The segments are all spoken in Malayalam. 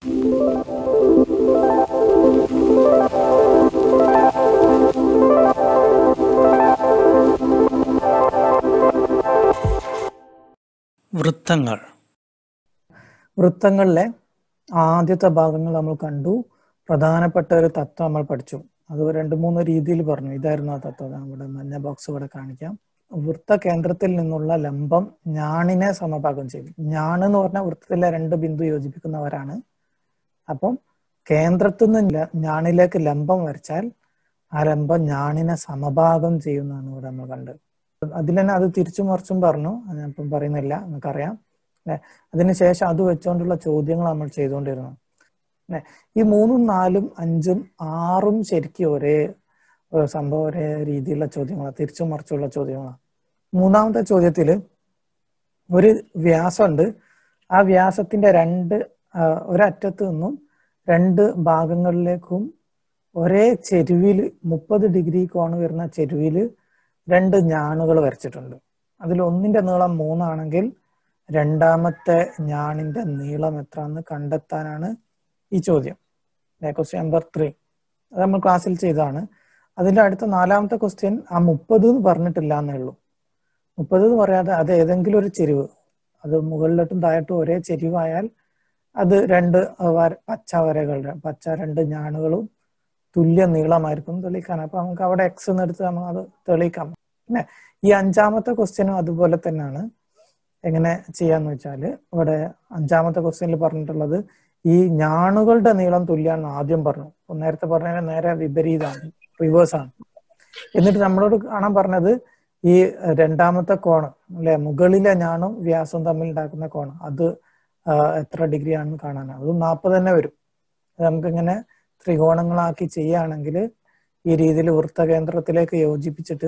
വൃത്തങ്ങൾ വൃത്തങ്ങളിലെ ആദ്യത്തെ ഭാഗങ്ങൾ നമ്മൾ കണ്ടു പ്രധാനപ്പെട്ട ഒരു തത്വം നമ്മൾ പഠിച്ചു അത് രണ്ട് മൂന്ന് രീതിയിൽ പറഞ്ഞു ഇതായിരുന്നു ആ തത്വം നമ്മുടെ മഞ്ഞ ബോക്സ് ഇവിടെ കാണിക്കാം വൃത്ത കേന്ദ്രത്തിൽ നിന്നുള്ള ലംബം ഞാണിനെ സമഭാഗം ചെയ്യും ഞാണ് എന്ന് പറഞ്ഞാൽ വൃത്തത്തിലെ രണ്ട് ബിന്ദു യോജിപ്പിക്കുന്നവരാണ് അപ്പം കേന്ദ്രത്തിൽ നിന്ന് ഞാണിലേക്ക് ലംബം വരച്ചാൽ ആ ലംബം ഞാണിനെ സമഭാഗം ചെയ്യുന്നതാണ് ഇവിടെ നമ്മൾ കണ്ടത് അതിൽ തന്നെ അത് തിരിച്ചും മറിച്ചും പറഞ്ഞു അത് ഞാൻ ഇപ്പം പറയുന്നില്ല നമുക്കറിയാം അല്ലെ അതിനുശേഷം അത് വെച്ചുകൊണ്ടുള്ള ചോദ്യങ്ങൾ നമ്മൾ ചെയ്തുകൊണ്ടിരുന്നു അല്ലെ ഈ മൂന്നും നാലും അഞ്ചും ആറും ശരിക്കും ഒരേ സംഭവം ഒരേ രീതിയിലുള്ള ചോദ്യങ്ങളാണ് തിരിച്ചും മറിച്ചുള്ള ചോദ്യങ്ങളാണ് മൂന്നാമത്തെ ചോദ്യത്തില് ഒരു വ്യാസമുണ്ട് ആ വ്യാസത്തിന്റെ രണ്ട് ഒരറ്റത്ത് നിന്നും രണ്ട് ഭാഗങ്ങളിലേക്കും ഒരേ ചെരുവില് മുപ്പത് ഡിഗ്രി കോണ് വരുന്ന ചെരുവില് രണ്ട് ഞാണുകൾ വരച്ചിട്ടുണ്ട് അതിൽ ഒന്നിന്റെ നീളം മൂന്നാണെങ്കിൽ രണ്ടാമത്തെ ഞാണിന്റെ നീളം എത്ര എന്ന് കണ്ടെത്താനാണ് ഈ ചോദ്യം ക്വസ്റ്റ്യൻ നമ്പർ ത്രീ അത് നമ്മൾ ക്ലാസ്സിൽ ചെയ്തതാണ് അതിന്റെ അടുത്ത നാലാമത്തെ ക്വസ്റ്റ്യൻ ആ മുപ്പത് എന്ന് പറഞ്ഞിട്ടില്ല എന്നേ ഉള്ളൂ മുപ്പത് എന്ന് പറയാതെ അത് ഏതെങ്കിലും ഒരു ചെരിവ് അത് മുകളിലോട്ടും താഴോട്ടും ഒരേ ചെരിവായാൽ അത് രണ്ട് പച്ച വരകളുടെ പച്ച രണ്ട് ഞാണുകളും തുല്യ നീളമായിരിക്കും തെളിയിക്കാൻ അപ്പൊ നമുക്ക് അവിടെ എക്സ് എന്നെടുത്ത് നമ്മൾ അത് തെളിയിക്കാം പിന്നെ ഈ അഞ്ചാമത്തെ ക്വസ്റ്റ്യനും അതുപോലെ തന്നെയാണ് എങ്ങനെ ചെയ്യാന്ന് വെച്ചാല് ഇവിടെ അഞ്ചാമത്തെ ക്വസ്റ്റ്യനിൽ പറഞ്ഞിട്ടുള്ളത് ഈ ഞാണുകളുടെ നീളം തുല്യാന്ന് ആദ്യം പറഞ്ഞു നേരത്തെ പറഞ്ഞ നേരെ വിപരീതമാണ് റിവേഴ്സ് ആണ് എന്നിട്ട് നമ്മളോട് കാണാൻ പറഞ്ഞത് ഈ രണ്ടാമത്തെ കോണ് അല്ലെ മുകളിലെ ഞാണും വ്യാസവും തമ്മിൽ ഉണ്ടാക്കുന്ന കോണ് അത് എത്ര ഡിഗ്രി ആണെന്ന് കാണാനാണ് അത് നാൽപ്പത് തന്നെ വരും നമുക്കിങ്ങനെ ത്രികോണങ്ങളാക്കി ചെയ്യുകയാണെങ്കിൽ ഈ രീതിയിൽ വൃത്തകേന്ദ്രത്തിലേക്ക് യോജിപ്പിച്ചിട്ട്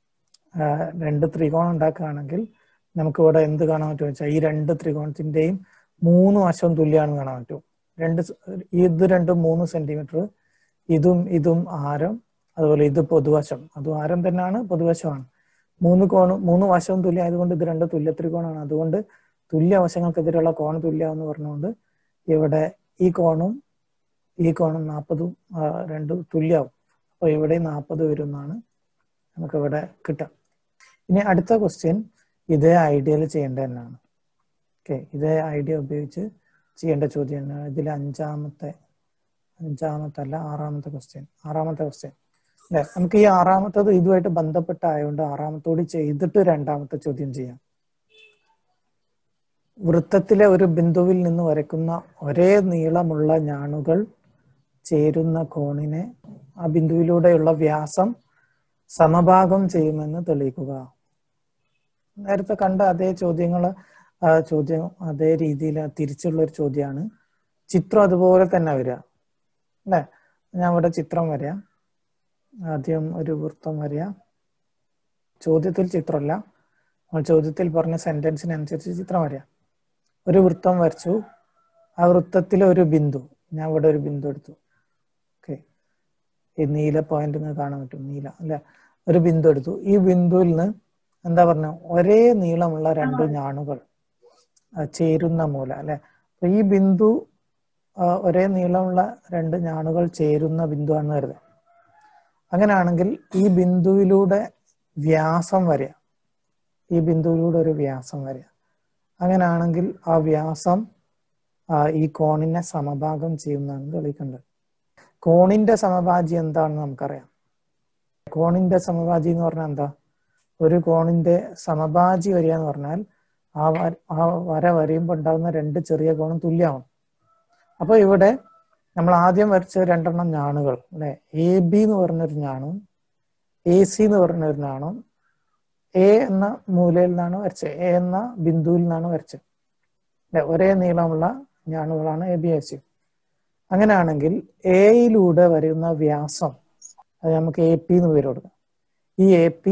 രണ്ട് ത്രികോണം ഉണ്ടാക്കുകയാണെങ്കിൽ നമുക്ക് ഇവിടെ എന്ത് കാണാൻ പറ്റും വെച്ചാൽ ഈ രണ്ട് ത്രികോണത്തിന്റെയും മൂന്ന് വശം തുല്യമാണെന്ന് കാണാൻ പറ്റും രണ്ട് ഇത് രണ്ടും മൂന്ന് സെന്റിമീറ്റർ ഇതും ഇതും ആരം അതുപോലെ ഇത് പൊതുവശം അതും ആരം തന്നെയാണ് പൊതുവശമാണ് മൂന്ന് കോണും മൂന്ന് വശവും തുല്യം ആയതുകൊണ്ട് ഇത് രണ്ട് തുല്യ ത്രികോണമാണ് അതുകൊണ്ട് തുല്യ വശങ്ങൾക്കെതിരെയുള്ള കോൺ തുല്യം എന്ന് പറഞ്ഞുകൊണ്ട് ഇവിടെ ഈ കോണും ഈ കോണും നാൽപ്പതും രണ്ടും തുല്യമാവും അപ്പോൾ ഇവിടെ നാൽപ്പത് വരും എന്നാണ് നമുക്ക് ഇവിടെ കിട്ടുക ഇനി അടുത്ത ക്വസ്റ്റ്യൻ ഇതേ ഐഡിയയിൽ ചെയ്യേണ്ട തന്നെയാണ് ഓക്കെ ഇതേ ഐഡിയ ഉപയോഗിച്ച് ചെയ്യേണ്ട ചോദ്യം തന്നെയാണ് ഇതിൽ അഞ്ചാമത്തെ അഞ്ചാമത്തെ അല്ല ആറാമത്തെ ക്വസ്റ്റ്യൻ ആറാമത്തെ ക്വസ്റ്റ്യൻ അല്ലെ നമുക്ക് ഈ ആറാമത്തത് ഇതുമായിട്ട് ബന്ധപ്പെട്ടായതുകൊണ്ട് ആറാമത്തോട് ചെയ്തിട്ട് രണ്ടാമത്തെ ചോദ്യം ചെയ്യാം വൃത്തത്തിലെ ഒരു ബിന്ദുവിൽ നിന്ന് വരയ്ക്കുന്ന ഒരേ നീളമുള്ള ഞാണുകൾ ചേരുന്ന കോണിനെ ആ ബിന്ദുവിലൂടെയുള്ള വ്യാസം സമഭാഗം ചെയ്യുമെന്ന് തെളിയിക്കുക നേരത്തെ കണ്ട അതേ ചോദ്യങ്ങൾ ചോദ്യം അതേ രീതിയിൽ തിരിച്ചുള്ള ഒരു ചോദ്യമാണ് ചിത്രം അതുപോലെ തന്നെ വരിക അല്ലെ ഞാൻ ഇവിടെ ചിത്രം വരാം ആദ്യം ഒരു വൃത്തം വരിക ചോദ്യത്തിൽ ചിത്രമല്ല നമ്മൾ ചോദ്യത്തിൽ പറഞ്ഞ സെന്റൻസിനനുസരിച്ച് ചിത്രം വരിക ഒരു വൃത്തം വരച്ചു ആ വൃത്തത്തിലെ ഒരു ബിന്ദു ഞാൻ ഇവിടെ ഒരു ബിന്ദു എടുത്തു ഓക്കെ ഈ നീല പോയിന്റ് നിങ്ങൾക്ക് കാണാൻ പറ്റും നീല അല്ലെ ഒരു ബിന്ദു എടുത്തു ഈ ബിന്ദുവിൽ നിന്ന് എന്താ പറഞ്ഞ ഒരേ നീളമുള്ള രണ്ട് ഞാണുകൾ ചേരുന്ന മൂല അല്ലെ അപ്പൊ ഈ ബിന്ദു ഒരേ നീളമുള്ള രണ്ട് ഞാണുകൾ ചേരുന്ന ബിന്ദുവാണെന്ന് കരുതുക അങ്ങനെയാണെങ്കിൽ ഈ ബിന്ദുവിലൂടെ വ്യാസം വരിക ഈ ബിന്ദുവിലൂടെ ഒരു വ്യാസം വരിക അങ്ങനെയാണെങ്കിൽ ആ വ്യാസം ഈ കോണിനെ സമഭാഗം ചെയ്യുന്നതാണ് തെളിയിക്കേണ്ടത് കോണിന്റെ സമഭാജി എന്താണെന്ന് നമുക്കറിയാം കോണിന്റെ സമഭാജി എന്ന് പറഞ്ഞാൽ എന്താ ഒരു കോണിന്റെ സമഭാജി വരിക എന്ന് പറഞ്ഞാൽ ആ ആ വര വരയുമ്പോൾ ഉണ്ടാകുന്ന രണ്ട് ചെറിയ കോണും തുല്യമാവും അപ്പൊ ഇവിടെ നമ്മൾ ആദ്യം വരച്ച രണ്ടെണ്ണം ഞാണുകൾ അല്ലെ എ ബി എന്ന് പറഞ്ഞൊരു ഞാണും എ സി എന്ന് പറഞ്ഞൊരു ഞാണും എ എന്ന മൂലയിൽ നിന്നാണ് വരച്ചത് എ എന്ന ബിന്ദുവിൽ നിന്നാണ് വരച്ചത് അല്ലെ ഒരേ നീളമുള്ള ഞാണുകളാണ് എ ബി എ സി അങ്ങനെയാണെങ്കിൽ എയിലൂടെ വരുന്ന വ്യാസം അത് നമുക്ക് എ പി എന്ന് പേര് കൊടുക്കാം ഈ എ പി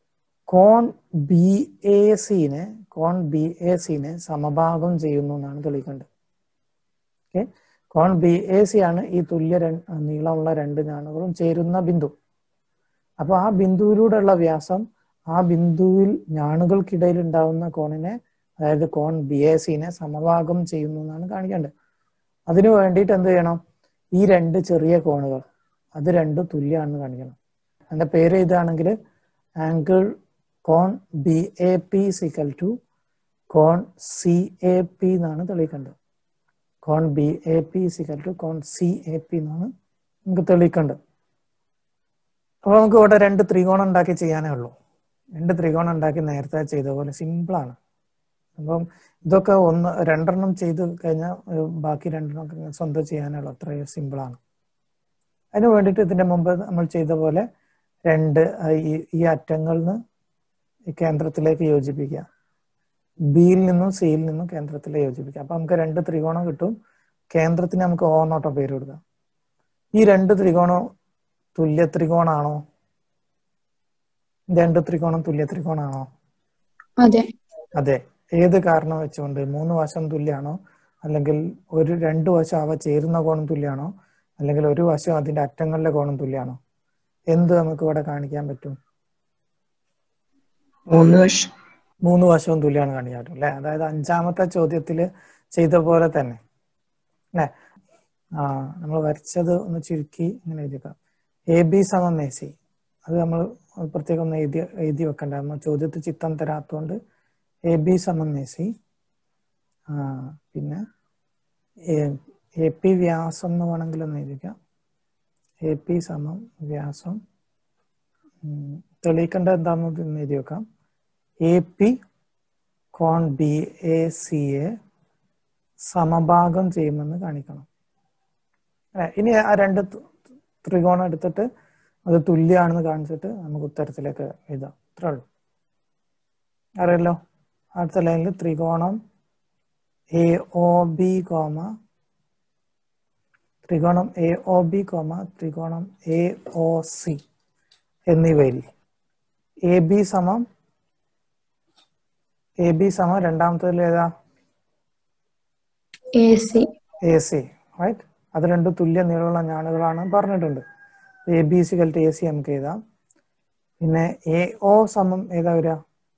കോൺ ബി എ സിനെ കോൺ ബി എ സിനെ സമഭാഗം ചെയ്യുന്നു എന്നാണ് തെളിയിക്കേണ്ടത് ഓക്കെ കോൺ ബി എ സി ആണ് ഈ തുല്യ നീളമുള്ള രണ്ട് ഞാണുകളും ചേരുന്ന ബിന്ദു അപ്പൊ ആ ബിന്ദുവിലൂടെയുള്ള വ്യാസം ആ ബിന്ദുവിൽ ഞാണുകൾക്കിടയിൽ ഉണ്ടാവുന്ന കോണിനെ അതായത് കോൺ ബി എ സിനെ സമഭാഗം ചെയ്യുന്നു എന്നാണ് കാണിക്കേണ്ടത് അതിനു വേണ്ടിയിട്ട് എന്ത് ചെയ്യണം ഈ രണ്ട് ചെറിയ കോണുകൾ അത് രണ്ടും തുല്യമാണെന്ന് കാണിക്കണം അതിന്റെ പേര് ഇതാണെങ്കിൽ ആംഗിൾ കോൺ B A P is equal to കോൺ സി എ പി എന്നാണ് തെളിയിക്കേണ്ടത് കോൺ B A P is equal to കോൺ സി എ പി എന്നാണ് നമുക്ക് തെളിയിക്കേണ്ടത് അപ്പൊ നമുക്ക് ഇവിടെ രണ്ട് ത്രികോണം ഉണ്ടാക്കി ചെയ്യാനേ ഉള്ളൂ രണ്ട് ത്രികോണം ഉണ്ടാക്കി നേരത്തെ ചെയ്ത പോലെ സിമ്പിളാണ് അപ്പം ഇതൊക്കെ ഒന്ന് രണ്ടെണ്ണം ചെയ്ത് കഴിഞ്ഞാൽ ബാക്കി രണ്ടെണ്ണം ഒക്കെ സ്വന്തം ചെയ്യാനുള്ള അത്രയും സിമ്പിളാണ് അതിന് വേണ്ടിയിട്ട് ഇതിന്റെ മുമ്പ് നമ്മൾ ചെയ്ത പോലെ രണ്ട് ഈ ഈ അറ്റങ്ങളിൽ നിന്ന് ഈ കേന്ദ്രത്തിലേക്ക് യോജിപ്പിക്കുക ബിയിൽ നിന്നും സിയിൽ നിന്നും കേന്ദ്രത്തിലേക്ക് യോജിപ്പിക്കുക അപ്പൊ നമുക്ക് രണ്ട് ത്രികോണം കിട്ടും കേന്ദ്രത്തിന് നമുക്ക് ഓ നോട്ടോ പേര് കൊടുക്കാം ഈ രണ്ട് ത്രികോണം തുല്യ ത്രികോണാണോ രണ്ട് ത്രികോണം തുല്യ ത്രികോണാണോ അതെ അതെ ഏത് കാരണം വെച്ചുകൊണ്ട് മൂന്ന് വശം തുല്യാണോ അല്ലെങ്കിൽ ഒരു രണ്ട് വശം അവ ചേരുന്ന കോണം തുല്യാണോ അല്ലെങ്കിൽ ഒരു വശം അതിന്റെ അറ്റങ്ങളിലെ കോണം തുല്യാണോ എന്ത് നമുക്ക് ഇവിടെ കാണിക്കാൻ പറ്റും മൂന്ന് വർഷം മൂന്ന് വശവും തുല്യമാണ് കാണിക്കാൻ പറ്റും അല്ലെ അതായത് അഞ്ചാമത്തെ ചോദ്യത്തിൽ ചെയ്ത പോലെ തന്നെ അല്ലെ ആ നമ്മൾ വരച്ചത് ഒന്ന് ചുരുക്കി ഇങ്ങനെ എഴുതിക്കാം എ ബി സമം എ സി അത് നമ്മൾ പ്രത്യേകം ഒന്ന് എഴുതി എഴുതി വെക്കണ്ട നമ്മൾ ചോദ്യത്തിൽ ചിത്രം തരാത്തതുകൊണ്ട് എ ബി സമം എ സി പിന്നെ എ പി വ്യാസം എന്ന് വേണമെങ്കിൽ ഒന്ന് എഴുതിക്കാം എ പി സമം വ്യാസം തെളിയിക്കേണ്ടത് എന്താണെന്ന് എഴുതി വെക്കാം എ പി കോൺ ബി എ സി എ സമഭാഗം ചെയ്യുമെന്ന് കാണിക്കണം ഇനി ആ രണ്ട് ത്രികോണം എടുത്തിട്ട് അത് തുല്യമാണെന്ന് കാണിച്ചിട്ട് നമുക്ക് ഉത്തരത്തിലേക്ക് എഴുതാം ഇത്രേ ഉള്ളൂ അറിയല്ലോ അടുത്ത ലൈനിൽ ത്രികോണം എ ഒ ബി കോമ ത്രികോണം എ ഒ ബി കോമ ത്രികോണം എ ഒ സി എന്നിവയിൽ എ ബി സമം എ ബി സമം രണ്ടാമത്തതിൽ ഏതാ A C A C right അത് രണ്ട് തുല്യ നീളമുള്ള ഞാണുകളാണ് പറഞ്ഞിട്ടുണ്ട് എ ബി സി കൽട്ട് എ സി നമുക്ക് എഴുതാം പിന്നെ എ ഒ സമം ഏതാ വരിക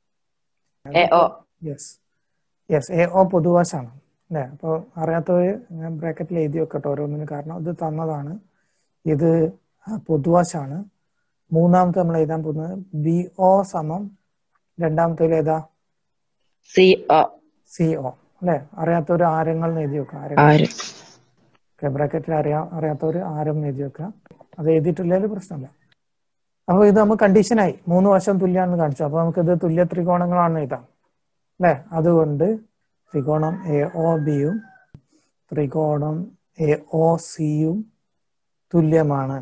A O yes yes A O പൊതുവാശാണ് അല്ലേ അപ്പോൾ അറിയാത്തവര് ഞാൻ ബ്രാക്കറ്റിൽ എഴുതി വെക്കട്ടെ ഓരോന്നിന് കാരണം ഇത് തന്നതാണ് ഇത് പൊതുവാശാണ് മൂന്നാമത്തെ നമ്മൾ എഴുതാൻ പോകുന്നത് ബി ഒ സമം രണ്ടാമത്തെ ഏതാ സി ഒ സി ഒ അല്ലെ അറിയാത്തവര് ആരങ്ങൾ എന്ന് എഴുതി വെക്കുക ആരങ്ങൾ ആര് ഓക്കെ ബ്രാക്കറ്റിൽ അറിയാം അറിയാത്തവര് ആരം എന്ന് എഴുതി വെക്കുക അത് എഴുതിയിട്ടില്ലെങ്കിൽ പ്രശ്നമില്ല അപ്പൊ ഇത് നമുക്ക് കണ്ടീഷനായി മൂന്ന് വശം തുല്യാണെന്ന് കാണിച്ചു അപ്പൊ നമുക്ക് ഇത് തുല്യ ത്രികോണങ്ങളാണെന്ന് എഴുതാം അല്ലെ അതുകൊണ്ട് ത്രികോണം എ ഒ ബിയും ത്രികോണം എ ഒ സിയും തുല്യമാണ്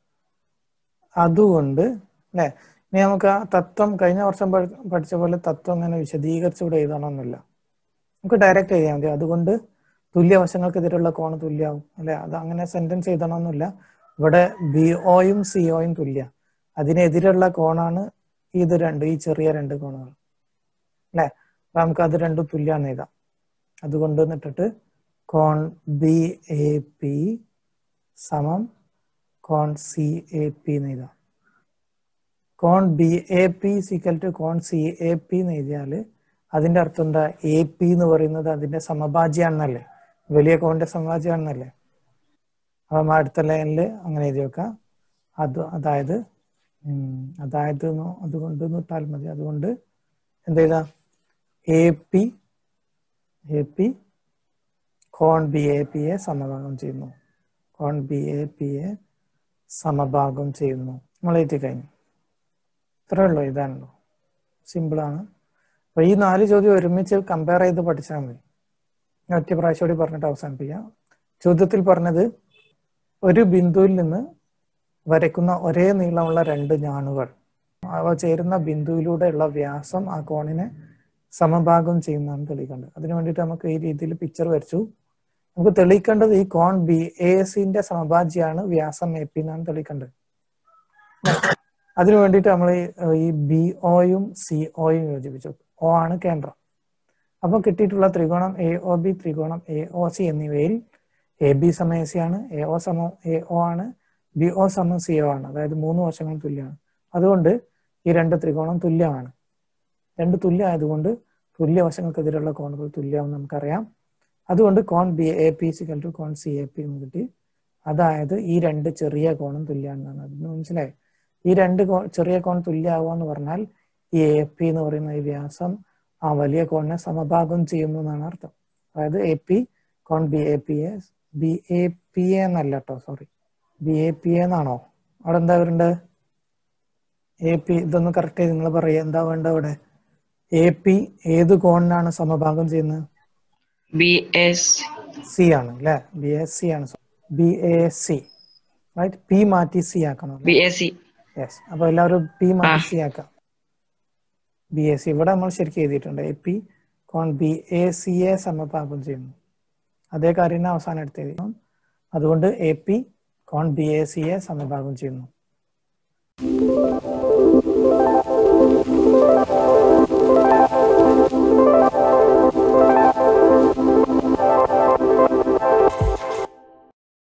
അതുകൊണ്ട് അല്ലെ ഇനി നമുക്ക് ആ തത്വം കഴിഞ്ഞ വർഷം പഠി- പഠിച്ച പോലെ തത്വം അങ്ങനെ വിശദീകരിച്ച് ഇവിടെ എഴുതണമെന്നില്ല നമുക്ക് ഡയറക്റ്റ് എഴുതിയാൽ മതി അതുകൊണ്ട് തുല്യവശങ്ങൾക്കെതിരെയുള്ള കോണ് തുല്യാവും അല്ലെ അത് അങ്ങനെ സെന്റൻസ് എഴുതണമെന്നില്ല ഇവിടെ ബി ഒയും സി ഒയും തുല്യ അതിനെതിരെയുള്ള കോണാണ് ഇത് രണ്ട് ഈ ചെറിയ രണ്ട് കോണുകൾ അല്ലെ അപ്പൊ നമുക്ക് അത് രണ്ടും തുല്യാന്ന് എഴുതാം അതുകൊണ്ട് എന്നിട്ടിട്ട് കോൺ ബി എ പി സമം കോൺ സി എ പി എന്ന് എഴുതാം കോൺ B A P is equal to കോൺ സി എ പി എന്ന് എഴുതിയാൽ അതിന്റെ അർത്ഥം എന്താ എ പി എന്ന് പറയുന്നത് അതിന്റെ സമഭാജ്യാണെന്നല്ലേ വലിയ കോണിന്റെ സമഭാജ്യാണെന്നല്ലേ അപ്പം അടുത്ത ലൈനിൽ അങ്ങനെ എഴുതി വെക്കാം അത് അതായത് ഉം, അതായത് എന്നോ അതുകൊണ്ട് ഇട്ടാൽ മതി അതുകൊണ്ട് എന്ത് ചെയ്താ എ പി എ പി കോൺ ബി എ പി എ സമഭാഗം ചെയ്യുന്നു കോൺ ബി എ പി എ സമഭാഗം ചെയ്യുന്നു നമ്മൾ എഴുതി കഴിഞ്ഞു ഇത്രേ ഉള്ളൂ ഇതാണല്ലോ സിമ്പിളാണ് അപ്പൊ ഈ നാല് ചോദ്യം ഒരുമിച്ച് കമ്പയർ ചെയ്ത് പഠിച്ചാൽ മതി ഞാൻ ഒറ്റ പ്രാവശ്യം കൂടി പറഞ്ഞിട്ട് അവസാനിപ്പിക്കാം ചോദ്യത്തിൽ പറഞ്ഞത് ഒരു ബിന്ദുവിൽ നിന്ന് വരയ്ക്കുന്ന ഒരേ നീളമുള്ള രണ്ട് ഞാണുകൾ അവ ചേരുന്ന ബിന്ദുവിലൂടെയുള്ള വ്യാസം ആ കോണിനെ സമഭാഗം ചെയ്യുന്നതാണ് തെളിയിക്കേണ്ടത് അതിനു വേണ്ടിയിട്ട് നമുക്ക് ഈ രീതിയിൽ പിക്ചർ വരച്ചു നമുക്ക് തെളിയിക്കേണ്ടത് ഈ കോൺ ബി എ സിന്റെ സമഭാജ്യാണ് വ്യാസം എ പി എന്നാണ് തെളിയിക്കേണ്ടത് അതിനു വേണ്ടിയിട്ട് നമ്മൾ ഈ ബി ഒയും സി ഒയും യോജിപ്പിച്ചു ഒ ആണ് കേന്ദ്രം അപ്പൊ കിട്ടിയിട്ടുള്ള ത്രികോണം എ ഒ ബി ത്രികോണം എ ഒ സി എന്നിവയിൽ എ ബി സമം എ സി ആണ് എ ഒ സമം എ ഒ ആണ് ബി ഒ സമം സി ഒ ആണ് അതായത് മൂന്ന് വശങ്ങൾ തുല്യമാണ് അതുകൊണ്ട് ഈ രണ്ട് ത്രികോണം തുല്യമാണ് രണ്ട് തുല്യമായതുകൊണ്ട് തുല്യ വശങ്ങൾക്കെതിരെയുള്ള കോണുകൾ തുല്യമാണെന്ന് നമുക്കറിയാം അതുകൊണ്ട് കോൺ B A P is equal to കോൺ സി എ പി എന്ന് കിട്ടി അതായത് ഈ രണ്ട് ചെറിയ കോണും തുല്യമാണെന്നാണ് അതിന് മനസ്സിലായി ഈ രണ്ട് കോ- ചെറിയ കോൺ തുല്യമാവുക എന്ന് പറഞ്ഞാൽ ഈ എ പി എന്ന് പറയുന്ന ഈ വ്യാസം ആ വലിയ കോണിനെ സമഭാഗം ചെയ്യുന്നു എന്നാണ് അർത്ഥം അതായത് എ പി കോൺ B A P A B A P A എന്നല്ല കേട്ടോ സോറി ബി എ പി എന്നാണോ അവിടെ എന്താ വരേണ്ടത് എ പി ഇതൊന്ന് കറക്റ്റ് ചെയ്ത് നിങ്ങൾ പറയുക എന്താ വേണ്ടത് അവിടെ എ പി ഏത് കോണിനാണ് സമഭാഗം ചെയ്യുന്നത് B S സി ആണ് അല്ലെ ബി എസ് സി ആണ് B A C right P മാറ്റി സി ആക്കണം B A C യെസ് അപ്പൊ എല്ലാവരും പി മാറ്റി ആ. സി ആക്കാം ബി എസ് സി ഇവിടെ നമ്മൾ ശരിക്കും എഴുതിയിട്ടുണ്ട് എ പി കോൺ ബി എ സി എ സമഭാഗം ചെയ്യുന്നു അതേ കാര്യം തന്നെ അവസാനം എടുത്ത് എഴുതി അതുകൊണ്ട് എ പി കോൺ ബി എ സി എ സമഭാഗം ചെയ്യുന്നു